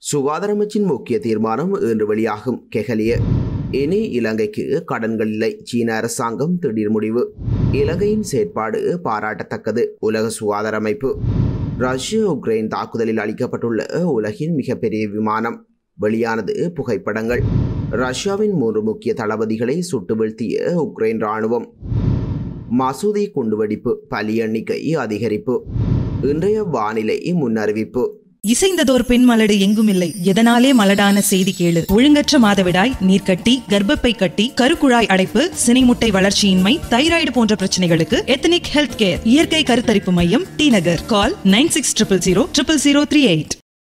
சுகாதார அமைச்சின் முக்கிய தீர்மானம் இன்று வெளியாகும் கெகலிய இனி இலங்கைக்கு கடன்கள் இல்லை சீன அரசாங்கம் திடீர் முடிவு இலங்கையின் செயற்பாடு பாராட்டத்தக்கது உலக சுகாதார அமைப்பு ரஷ்ய உக்ரைன் தாக்குதலில் அளிக்கப்பட்டுள்ள உலகின் மிகப்பெரிய விமானம் வெளியானது புகைப்படங்கள் ரஷ்யாவின் மூன்று முக்கிய தளபதிகளை சுட்டு வீழ்த்திய உக்ரைன் ராணுவம் மசூதி குண்டுவெடிப்பு பலி எண்ணிக்கை அதிகரிப்பு இன்றைய வானிலை முன்னறிவிப்பு இசைந்ததோர் பெண் மலடு எங்கும் இல்லை எதனாலே மலடான செய்தி கேளு ஒழுங்கற்ற மாதவிடாய் நீர்க்கட்டி கர்ப்பப்பை கட்டி கருக்குழாய் அடைப்பு சினைமுட்டை வளர்ச்சியின்மை தைராய்டு போன்ற பிரச்சனைகளுக்கு எத்தனிக் ஹெல்த் கேர் இயற்கை கருத்தரிப்பு மையம் T Nagar call nine six triple zero triple zero three eight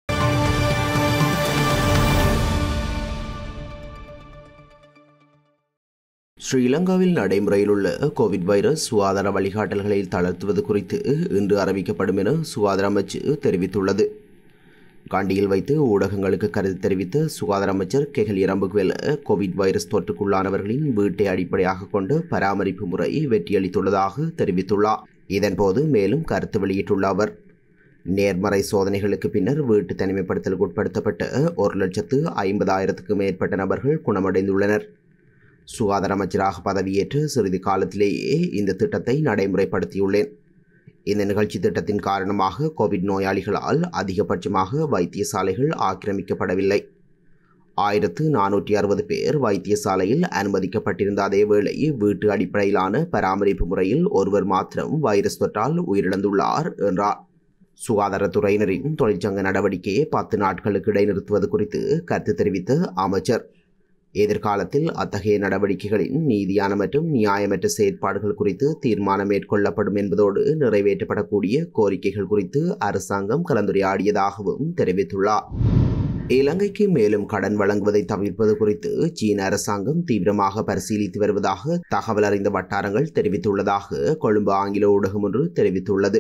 ஸ்ரீலங்காவில் நடைமுறையில் உள்ள கோவிட் வைரஸ் சுகாதார வழிகாட்டல்களை தளர்த்துவது குறித்து இன்று அறிவிக்கப்படும் என சுகாதார அமைச்சு தெரிவித்துள்ளது காண்டியில் வைத்து ஊடகங்களுக்கு கருத்து தெரிவித்த சுகாதார அமைச்சர் கெகலி ரம்புக்வெல கோவிட் வைரஸ் தொற்றுக்குள்ளானவர்களின் வீட்டை அடிப்படையாக கொண்டு பராமரிப்பு முறை வெற்றியளித்துள்ளதாக தெரிவித்துள்ளார் இதன்போது மேலும் கருத்து வெளியிட்டுள்ள அவர் நேர்மறை சோதனைகளுக்கு பின்னர் வீட்டு தனிமைப்படுத்தலுக்கு உட்படுத்தப்பட்ட ஒரு லட்சத்து ஐம்பதாயிரத்துக்கு மேற்பட்ட நபர்கள் குணமடைந்துள்ளனர் சுகாதார அமைச்சராக பதவியேற்று சிறிது காலத்திலேயே இந்த திட்டத்தை நடைமுறைப்படுத்தியுள்ளேன் இந்த நிகழ்ச்சி திட்டத்தின் காரணமாக கோவிட் நோயாளிகளால் அதிகபட்சமாக வைத்தியசாலைகள் ஆக்கிரமிக்கப்படவில்லை ஆயிரத்து நானூற்றி அறுபது பேர் வைத்தியசாலையில் அனுமதிக்கப்பட்டிருந்த அதே வேளை வீட்டு அடிப்படையிலான பராமரிப்பு முறையில் ஒருவர் மாத்திரம் வைரஸ் தொற்றால் உயிரிழந்துள்ளார் என்றார் சுகாதாரத்துறையினரின் தொழிற்சங்க நடவடிக்கையை பத்து நாட்களுக்கு இடைநிறுத்துவது குறித்து கருத்து தெரிவித்த அமைச்சர் எதிர்காலத்தில் அத்தகைய நடவடிக்கைகளின் நீதியான மற்றும் நியாயமற்ற செயற்பாடுகள் குறித்து தீர்மானம் மேற்கொள்ளப்படும் என்பதோடு நிறைவேற்றப்படக்கூடிய கோரிக்கைகள் குறித்து அரசாங்கம் கலந்துரையாடியதாகவும் தெரிவித்துள்ளார் இலங்கைக்கு மேலும் கடன் வழங்குவதை தவிர்ப்பது குறித்து சீன அரசாங்கம் தீவிரமாக பரிசீலித்து வருவதாக தகவல் அறிந்த வட்டாரங்கள் தெரிவித்துள்ளதாக கொழும்பு ஆங்கில ஊடகம் ஒன்று தெரிவித்துள்ளது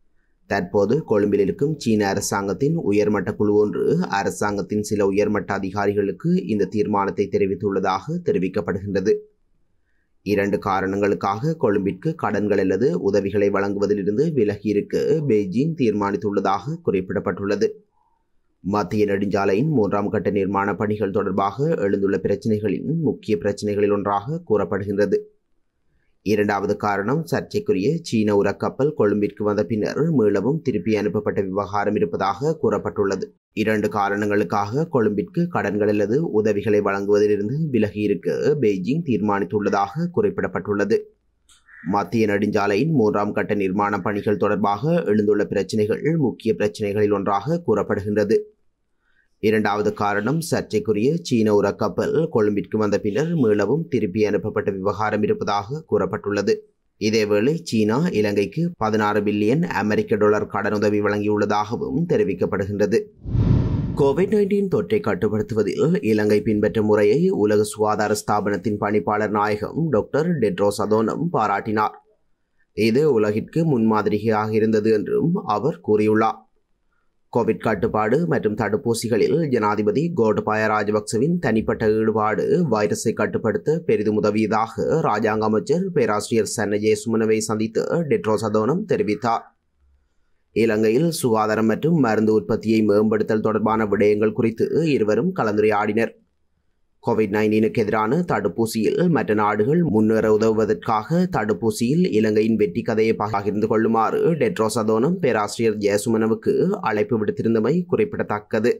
தற்போது கொழும்பில் இருக்கும் சீன அரசாங்கத்தின் உயர்மட்ட குழு ஒன்று அரசாங்கத்தின் சில உயர்மட்ட அதிகாரிகளுக்கு இந்த தீர்மானத்தை தெரிவித்துள்ளதாக தெரிவிக்கப்படுகின்றது இரண்டு காரணங்களுக்காக கொழும்பிற்கு கடன்கள் அல்லது உதவிகளை வழங்குவதிலிருந்து விலகியிருக்க பெய்ஜிங் தீர்மானித்துள்ளதாக குறிப்பிடப்பட்டுள்ளது மத்திய நெடுஞ்சாலையின் மூன்றாம் கட்ட நிர்மாண பணிகள் தொடர்பாக எழுந்துள்ள பிரச்சினைகளின் முக்கிய பிரச்சினைகளில் ஒன்றாக கூறப்படுகின்றது இரண்டாவது காரணம் சர்ச்சைக்குரிய சீன உரக்கப்பல் கொழும்பிற்கு வந்த பின்னர் மீளவும் திருப்பி அனுப்பப்பட்ட விவகாரம் இருப்பதாக கூறப்பட்டுள்ளது இரண்டு காரணங்களுக்காக கொழும்பிற்கு கடன்கள் அல்லது உதவிகளை வழங்குவதிலிருந்து விலகியிருக்க பெய்ஜிங் தீர்மானித்துள்ளதாக குறிப்பிடப்பட்டுள்ளது மத்திய நெடுஞ்சாலையின் மூன்றாம் கட்ட நிர்மாண பணிகள் தொடர்பாக எழுந்துள்ள பிரச்சினைகள் முக்கிய பிரச்சினைகளில் ஒன்றாக கூறப்படுகின்றது இரண்டாவது காரணம் சர்ச்சைக்குரிய சீன உரக்கப்பல் கொழும்பிற்கு வந்த பின்னர் மீளவும் திருப்பி அனுப்பப்பட்ட விவகாரம் இருப்பதாக கூறப்பட்டுள்ளது இதேவேளை சீனா இலங்கைக்கு பதினாறு பில்லியன் அமெரிக்க டாலர் கடனுதவி வழங்கியுள்ளதாகவும் தெரிவிக்கப்படுகின்றது கோவிட் நைன்டீன் தொற்றை கட்டுப்படுத்துவதில் இலங்கை பின்பற்றும் முறையை உலக சுகாதார ஸ்தாபனத்தின் பணிப்பாளர் நாயகம் டாக்டர் டெட்ரோஸ் அதோனம் பாராட்டினார் இது உலகிற்கு முன்மாதிரியாக இருந்தது என்றும் அவர் கூறியுள்ளார் கோவிட் கட்டுப்பாடு மற்றும் தடுப்பூசிகளில் ஜனாதிபதி கோட்டபாய ராஜபக்சவின் தனிப்பட்ட ஈடுபாடு வைரஸை கட்டுப்படுத்த பெரிதும் உதவியதாக ராஜாங்க அமைச்சர் பேராசிரியர் சன்ன ஜெயசுமனவை சந்தித்து டெட்ரோஸ் அதோனம் தெரிவித்தார் இலங்கையில் சுகாதாரம் மற்றும் மருந்து உற்பத்தியை மேம்படுத்தல் தொடர்பான விடயங்கள் குறித்து இருவரும் கலந்துரையாடினர் கோவிட் நைன்டீனுக்கு எதிரான தடுப்பூசியில் மற்ற நாடுகள் முன்னேற உதவுவதற்காக தடுப்பூசியில் இலங்கையின் வெற்றி கதையை பகிர்ந்து கொள்ளுமாறு டெட்ரோஸ் அதோனம் பேராசிரியர் ஜெயசுமனவுக்கு அழைப்பு விடுத்திருந்தமை குறிப்பிடத்தக்கது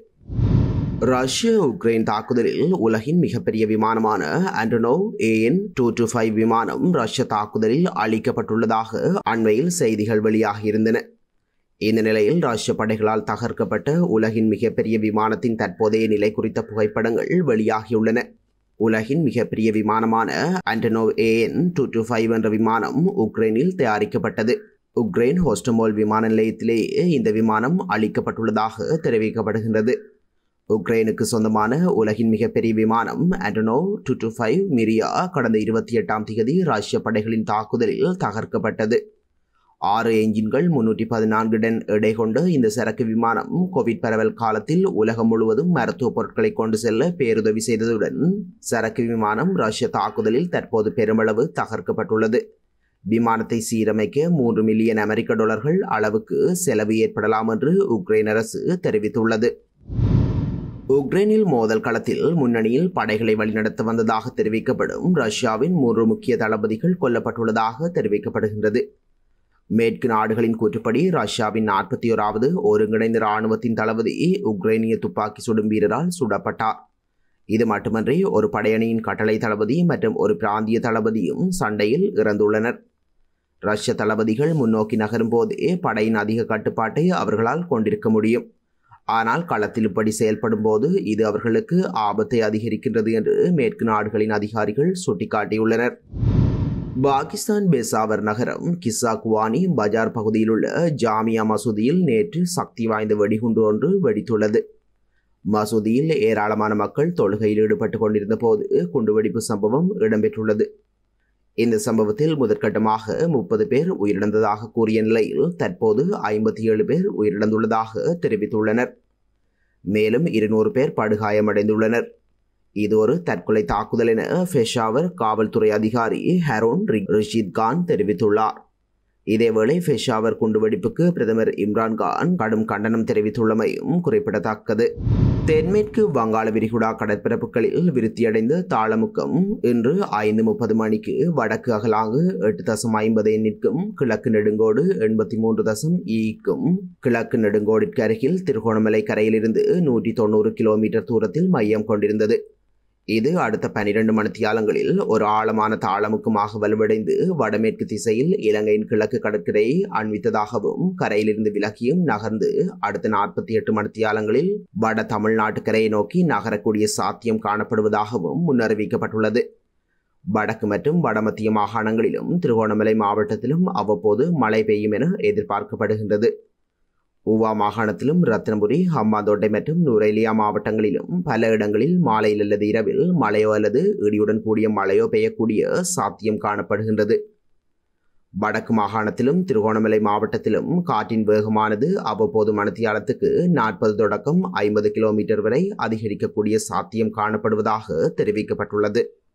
ரஷ்ய உக்ரைன் தாக்குதலில் உலகின் மிகப்பெரிய விமானமான Antonov AN two two five விமானம் ரஷ்ய தாக்குதலில் அளிக்கப்பட்டுள்ளதாக அண்மையில் செய்திகள் வெளியாகியிருந்தன இந்த நிலையில் ரஷ்ய படைகளால் தகர்க்கப்பட்ட உலகின் மிகப்பெரிய விமானத்தின் தற்போதைய நிலை குறித்த புகைப்படங்கள் வெளியாகியுள்ளன உலகின் மிகப்பெரிய விமானமான Antonov AN two two five என்ற விமானம் உக்ரைனில் தயாரிக்கப்பட்டது உக்ரைன் ஹோஸ்டமோல் விமான நிலையத்திலேயே இந்த விமானம் அளிக்கப்பட்டுள்ளதாக தெரிவிக்கப்படுகின்றது உக்ரைனுக்கு சொந்தமான உலகின் மிகப்பெரிய விமானம் Antonov two two five Mriya கடந்த இருபத்தி எட்டாம் தேதி ரஷ்ய படைகளின் தாக்குதலில் தகர்க்கப்பட்டது ஆறு என்ஜின்கள் முன்னூற்றி பதினான்கு டன் எடை கொண்ட இந்த சரக்கு விமானம் கோவிட் பரவல் காலத்தில் உலகம் முழுவதும் மருத்துவ பொருட்களை கொண்டு செல்ல பேருதவி செய்ததுடன் சரக்கு விமானம் ரஷ்ய தாக்குதலில் தற்போது பெருமளவு தகர்க்கப்பட்டுள்ளது விமானத்தை சீரமைக்க மூன்று மில்லியன் அமெரிக்க டாலர்கள் அளவுக்கு செலவு ஏற்படலாம் என்று உக்ரைன் அரசு தெரிவித்துள்ளது உக்ரைனில் மோதல் களத்தில் முன்னணியில் படைகளை வழிநடத்த வந்ததாக தெரிவிக்கப்படும் ரஷ்யாவின் மூன்று முக்கிய தளபதிகள் கொல்லப்பட்டுள்ளதாக தெரிவிக்கப்படுகின்றது மேற்கு நாடுகளின் கூற்றுப்படி ரஷ்யாவின் நாற்பத்தி ஓராவது ஒருங்கிணைந்த இராணுவத்தின் தளபதி உக்ரைனிய துப்பாக்கி சுடும் வீரரால் சுடப்பட்டார் இது மட்டுமன்றி ஒரு படையணியின் கட்டளை தளபதி மற்றும் ஒரு பிராந்திய தளபதியும் சண்டையில் இறந்துள்ளனர் ரஷ்ய தளபதிகள் முன்னோக்கி நகரும் போதே படையின் அதிக கட்டுப்பாட்டை அவர்களால் கொண்டிருக்க முடியும் ஆனால் களத்தில் இப்படி செயல்படும் போது இது அவர்களுக்கு ஆபத்தை அதிகரிக்கின்றது என்று மேற்கு நாடுகளின் அதிகாரிகள் சுட்டிக்காட்டியுள்ளனர் பாகிஸ்தான் பெசாவர் நகரம் கிஸ்ஸா குவானி பஜார் பகுதியில் உள்ள ஜாமியா மசூதியில் நேற்று சக்தி வாய்ந்த வெடிகுண்டு ஒன்று வெடித்துள்ளது மசூதியில் ஏராளமான மக்கள் தொழுகையில் ஈடுபட்டுக் கொண்டிருந்த போது குண்டுவெடிப்பு சம்பவம் இடம்பெற்றுள்ளது இந்த சம்பவத்தில் முதற்கட்டமாக முப்பது பேர் உயிரிழந்ததாக கூறிய நிலையில் தற்போது ஐம்பத்தி ஏழு பேர் உயிரிழந்துள்ளதாக தெரிவித்துள்ளனர் மேலும் இருநூறு பேர் படுகாயமடைந்துள்ளனர் இது ஒரு தற்கொலை தாக்குதல் என பெஷாவர் காவல்துறை அதிகாரி ஹரோன் ரிஷித் கான் தெரிவித்துள்ளார் இதேவேளை பெஷாவர் குண்டுவெடிப்புக்கு பிரதமர் இம்ரான்கான் கடும் கண்டனம் தெரிவித்துள்ளமையும் குறிப்பிடத்தக்கது தென்மேற்கு வங்காள விரிகுடா கடற்பரப்புகளில் விருத்தியடைந்த தாளமுக்கம் இன்று ஐந்து முப்பது மணிக்கு வடக்கு அகலாங்கு எட்டு தசம் ஐம்பது எண்ணிற்கும் கிழக்கு நெடுங்கோடு எண்பத்தி மூன்று தசம் ஈக்கும் கிழக்கு நெடுங்கோடிற்கு அருகில் திருகோணமலை கரையிலிருந்து நூற்றி தொண்ணூறு கிலோமீட்டர் தூரத்தில் மையம் கொண்டிருந்தது இது அடுத்த பனிரெண்டு மணித்தியாலங்களில் ஒரு ஆழமான தாளமுக்கமாக வலுவடைந்து வடமேற்கு திசையில் இலங்கையின் கிழக்கு கடற்கரையை அண்மித்ததாகவும் கரையிலிருந்து விலகியும் நகர்ந்து அடுத்த நாற்பத்தி எட்டு மணித்தியாலங்களில் வட தமிழ்நாட்டு கரையை நோக்கி நகரக்கூடிய சாத்தியம் காணப்படுவதாகவும் முன்னறிவிக்கப்பட்டுள்ளது வடக்கு மற்றும் வடமத்திய மாகாணங்களிலும் திருகோணமலை மாவட்டத்திலும் அவ்வப்போது மழை பெய்யும் என எதிர்பார்க்கப்படுகின்றது ஊவா மாகாணத்திலும் ரத்னபுரி ஹம்மாந்தோட்டை மற்றும் நுரேலியா மாவட்டங்களிலும் பல இடங்களில் மாலையில் அல்லது இரவில் மழையோ அல்லது இடியுடன் கூடிய மழையோ பெய்யக்கூடிய சாத்தியம் காணப்படுகின்றது வடக்கு மாகாணத்திலும் திருகோணமலை மாவட்டத்திலும் காற்றின் வேகமானது அவ்வப்போது மணத்தியாலத்துக்கு நாற்பது தொடக்கம் ஐம்பது கிலோமீட்டர் வரை அதிகரிக்கக்கூடிய சாத்தியம் காணப்படுவதாக தெரிவிக்கப்பட்டுள்ளது